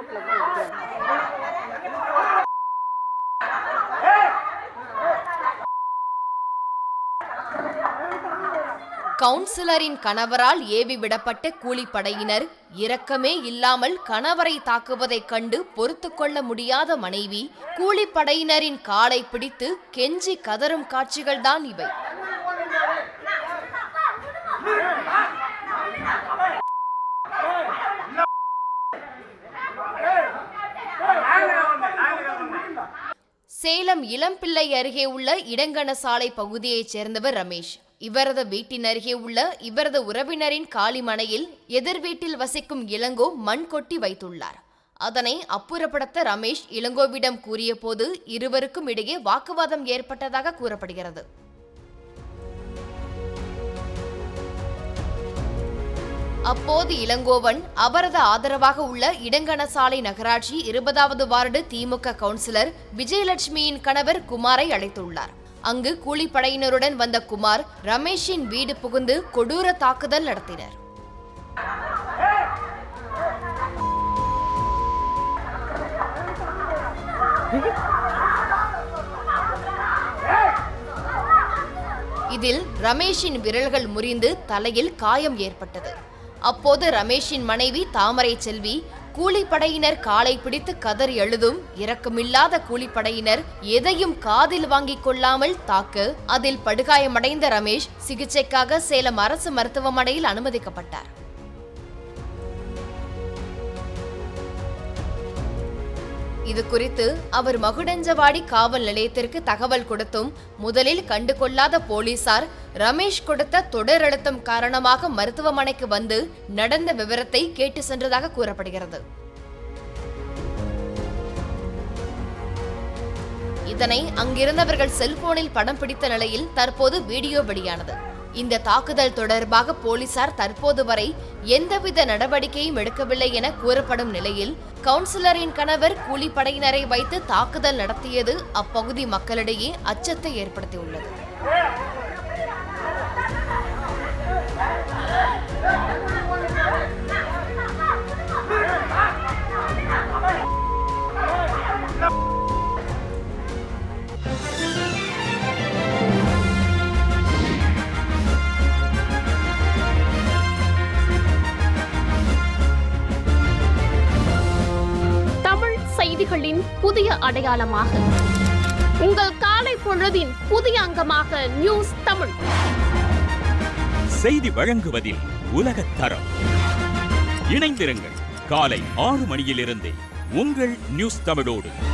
கவுன்சிலரின் கணவரால் AV விடப்பட்ட கூலிப்படையினர் இரக்கமே இல்லாமல் கணவரை தாக்குவதைக் கண்டு பொறுத்துக்கொள்ள முடியாத மனைவி கூலிப்படையினரின் காலை பிடித்து கெஞ்சி கதறும் காட்சிகள்தான் இவை சேலம் இளம்பிள்ளை அருகே உள்ள இடங்கணசாலை பகுதியைச் சேர்ந்தவர் ரமேஷ் இவரது வீட்டின் அருகே உள்ள இவரது உறவினரின் காலிமனையில் எதிர் வீட்டில் வசிக்கும் இளங்கோ மண் கொட்டி வைத்துள்ளார் அதனை அப்புறப்படுத்த ரமேஷ் இளங்கோவிடம் கூறியபோது இருவருக்கும் இடையே வாக்குவாதம் ஏற்பட்டதாக கூறப்படுகிறது அப்போது இளங்கோவன் அவரது ஆதரவாக உள்ள இடங்கணசாலை நகராட்சி இருபதாவது வார்டு திமுக கவுன்சிலர் விஜயலட்சுமியின் கணவர் குமாரை அழைத்துள்ளார் அங்கு கூலிப்படையினருடன் வந்த குமார் ரமேஷின் வீடு புகுந்து கொடூர தாக்குதல் நடத்தினர் இதில் ரமேஷின் விரல்கள் முறிந்து தலையில் காயம் ஏற்பட்டது அப்போது ரமேஷின் மனைவி தாமரை செல்வி கூலிப்படையினர் காலை பிடித்து கதறி எழுதும் இரக்கமில்லாத கூலிப்படையினர் எதையும் காதில் வாங்கிக் கொள்ளாமல் தாக்க அதில் படுகாயமடைந்த ரமேஷ் சிகிச்சைக்காக சேலம் அரசு மருத்துவமனையில் அனுமதிக்கப்பட்டார் இது குறித்து அவர் மகுடஞ்சவாடி காவல் நிலையத்திற்கு தகவல் கொடுத்தும் முதலில் கண்டு கொள்ளாத போலீசார் ரமேஷ் கொடுத்த தொடர் அழுத்தம் காரணமாக மருத்துவமனைக்கு வந்து நடந்த விவரத்தை கேட்டு சென்றதாக கூறப்படுகிறது இதனை அங்கிருந்தவர்கள் செல்போனில் படம் பிடித்த நிலையில் தற்போது வீடியோ வெளியானது இந்த தாக்குதல் தொடர்பாக போலீசார் தற்போது வரை எந்தவித நடவடிக்கையும் எடுக்கவில்லை என கூறப்படும் நிலையில் கவுன்சிலரின் கணவர் கூலிப்படையினரை வைத்து தாக்குதல் நடத்தியது அப்பகுதி மக்களிடையே அச்சத்தை ஏற்படுத்தியுள்ளது தமிழ் செய்திகளின் புதிய அடையாளமாக உங்கள் காலை பொழுதின் புதிய அங்கமாக நியூஸ் தமிழ் செய்தி வழங்குவதில் உலகத் தரம் இணைந்திருங்கள் காலை ஆறு மணியிலிருந்தே உங்கள் நியூஸ் தமிழோடு